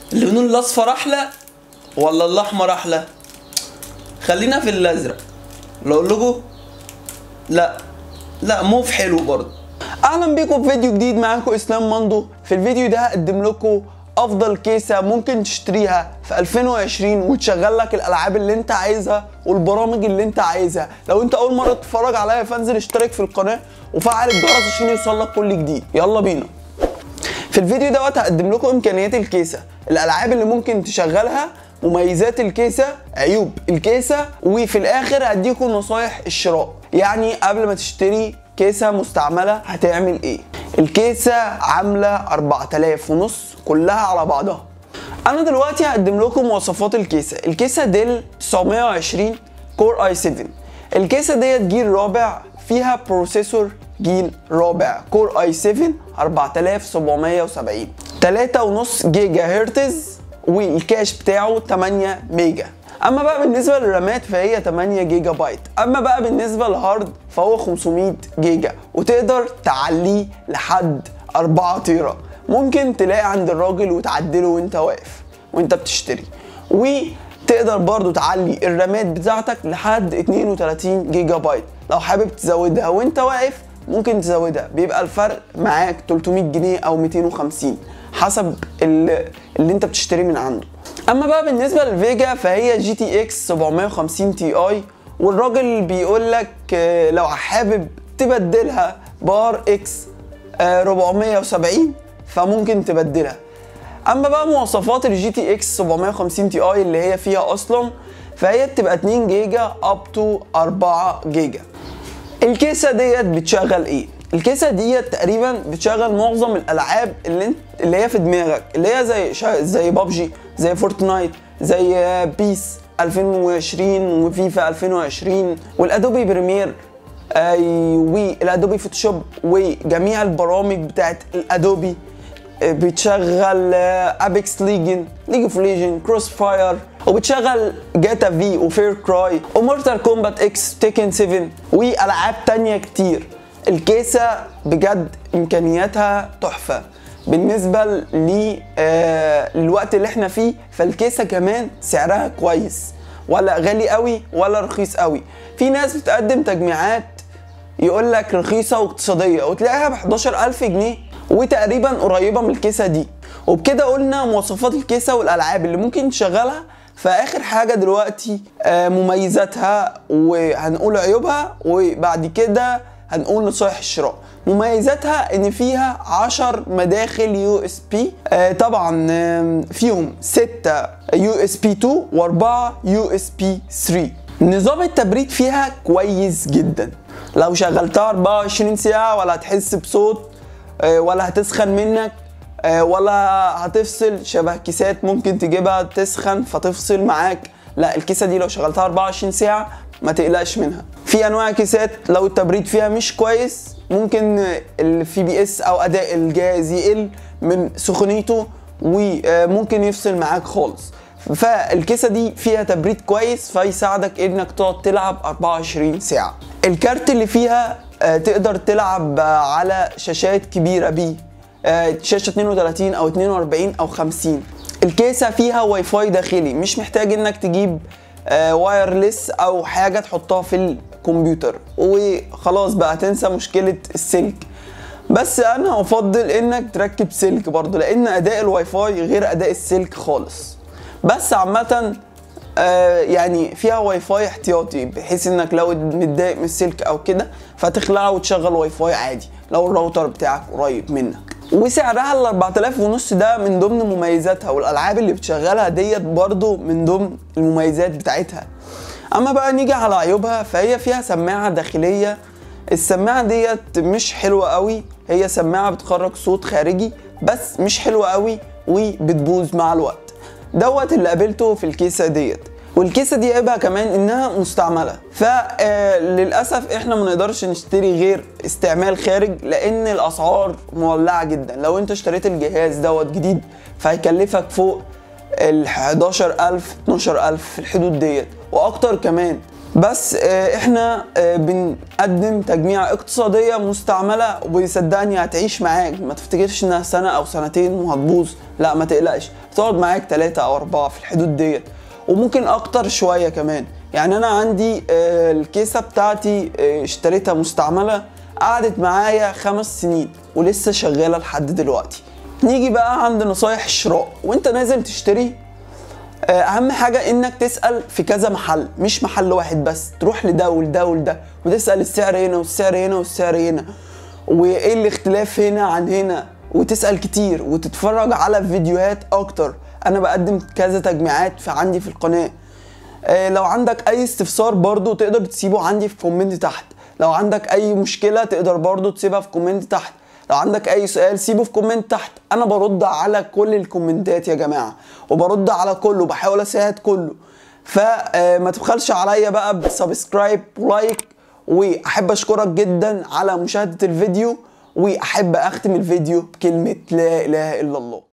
اللون الاصفر احلى ولا الاحمر احلى خلينا في الازرق لو اقول لكم لا لا موف حلو برضه اهلا بيكم في فيديو جديد معاكم اسلام مندو في الفيديو ده هقدم لكم افضل كيسه ممكن تشتريها في 2020 وتشغل لك الالعاب اللي انت عايزها والبرامج اللي انت عايزها لو انت اول مره تتفرج عليا فانزل اشترك في القناه وفعل الجرس عشان يوصل لك كل جديد يلا بينا في الفيديو دوت هقدم لكم امكانيات الكيسه الالعاب اللي ممكن تشغلها مميزات الكيسه عيوب الكيسه وفي الاخر هديكم نصايح الشراء يعني قبل ما تشتري كيسه مستعمله هتعمل ايه الكيسه عامله 4000 ونص كلها على بعضها انا دلوقتي هقدم لكم مواصفات الكيسه الكيسه ديل 920 كور اي 7 الكيسه ديت جيل رابع فيها بروسيسور جيل رابع كور اي 7 4770 3.5 جيجا هرتز والكاش بتاعه 8 ميجا اما بقى بالنسبه للرامات فهي 8 جيجا بايت اما بقى بالنسبه للهارد فهو 500 جيجا وتقدر تعليه لحد 4 تيرا ممكن تلاقي عند الراجل وتعدله وانت واقف وانت بتشتري وتقدر برضو تعلي الرامات بتاعتك لحد 32 جيجا بايت لو حابب تزودها وانت واقف ممكن تزودها بيبقى الفرق معاك 300 جنيه او 250 حسب اللي, اللي انت بتشتري من عنده اما بقى بالنسبه للفيجا فهي جي تي اكس 750 تي اي والراجل بيقول لك لو حابب تبدلها بار اكس 470 فممكن تبدلها اما بقى مواصفات الجي تي اكس 750 تي اي اللي هي فيها اصلا فهي بتبقى 2 جيجا اب تو 4 جيجا الكيسه ديت بتشغل ايه الكيسه ديت تقريبا بتشغل معظم الالعاب اللي انت اللي هي في دماغك اللي هي زي شا... زي بابجي زي فورتنايت زي بيس 2020 وفيفا 2020 والادوبي بريمير اي والادوبي فوتوشوب وجميع البرامج بتاعت الادوبي بتشغل ابيكس ليجن ليج اوف ليجن كروس فاير وبتشغل جاتا في وفير كراي ومورتال كومبات اكس تيكن 7 والعاب تانية كتير الكيسة بجد امكانياتها تحفة بالنسبة للوقت اللي احنا فيه فالكيسة كمان سعرها كويس ولا غالي قوي ولا رخيص قوي في ناس بتقدم تجميعات يقول لك رخيصة واقتصادية وتلاقيها ب 11000 جنيه وتقريبا قريبة من الكيسة دي وبكده قلنا مواصفات الكيسة والألعاب اللي ممكن تشغلها فآخر حاجة دلوقتي مميزاتها وهنقول عيوبها وبعد كده هنقول نصايح الشراء مميزاتها ان فيها 10 مداخل يو اس بي طبعا فيهم 6 يو اس بي 2 و4 يو اس بي 3 نظام التبريد فيها كويس جدا لو شغلتها 24 ساعة ولا هتحس بصوت ولا هتسخن منك ولا هتفصل شبه كيسات ممكن تجيبها تسخن فتفصل معاك لا الكيسه دي لو شغلتها 24 ساعه ما تقلقش منها في انواع كيسات لو التبريد فيها مش كويس ممكن الفي بي اس او اداء الجهاز يقل من سخونيته وممكن يفصل معاك خالص فالكيسه دي فيها تبريد كويس فيساعدك انك تقعد تلعب 24 ساعه الكارت اللي فيها تقدر تلعب على شاشات كبيره بيه شاشه 32 او 42 او 50 الكيسه فيها واي فاي داخلي مش محتاج انك تجيب وايرلس او حاجه تحطها في الكمبيوتر وخلاص بقى تنسى مشكله السلك بس انا افضل انك تركب سلك برضو لان اداء الواي فاي غير اداء السلك خالص بس عامه آه يعني فيها واي فاي احتياطي بحيث انك لو متضايق من السلك او كده فتخلعه وتشغل واي فاي عادي لو الراوتر بتاعك قريب منك وسعرها ال 4000 ونص ده من ضمن مميزاتها والالعاب اللي بتشغلها ديت برضو من ضمن المميزات بتاعتها اما بقى نيجي على عيوبها فهي فيها سماعه داخليه السماعه ديت مش حلوه قوي هي سماعه بتخرج صوت خارجي بس مش حلوه قوي وبتبوظ مع الوقت دوت اللي قابلته في الكيسه ديت والكيسه دي عيبها كمان انها مستعمله فللاسف احنا ما نقدرش نشتري غير استعمال خارج لان الاسعار مولعه جدا لو انت اشتريت الجهاز دوت جديد فهيكلفك فوق ال 11000 12000 في الحدود ديت واكتر كمان بس آه، احنا آه، بنقدم تجميع اقتصاديه مستعمله وصدقني هتعيش معاك ما تفتكرش انها سنه او سنتين وهتبوظ لا ما تقلقش هتقعد معاك ثلاثة او اربعة في الحدود ديت وممكن اكتر شويه كمان يعني انا عندي آه، الكيسه بتاعتي آه، اشتريتها مستعمله قعدت معايا خمس سنين ولسه شغاله لحد دلوقتي نيجي بقى عند نصايح الشراء وانت نازل تشتري آه، اهم حاجه انك تسال في كذا محل مش محل واحد بس تروح لده ولده ولده وتسال السعر هنا والسعر هنا والسعر هنا وايه الاختلاف هنا عن هنا وتسال كتير وتتفرج على فيديوهات اكتر انا بقدم كذا تجميعات في عندي في القناه آه، لو عندك اي استفسار برضو تقدر تسيبه عندي في كومنت تحت لو عندك اي مشكله تقدر برضو تسيبها في كومنت تحت لو عندك اي سؤال سيبه في كومنت تحت انا برد على كل الكومنتات يا جماعه وبرد على كله بحاول اساعد كله فما تبخلش عليا بقى بسبسكرايب ولايك واحب اشكرك جدا على مشاهده الفيديو واحب اختم الفيديو بكلمه لا اله الا الله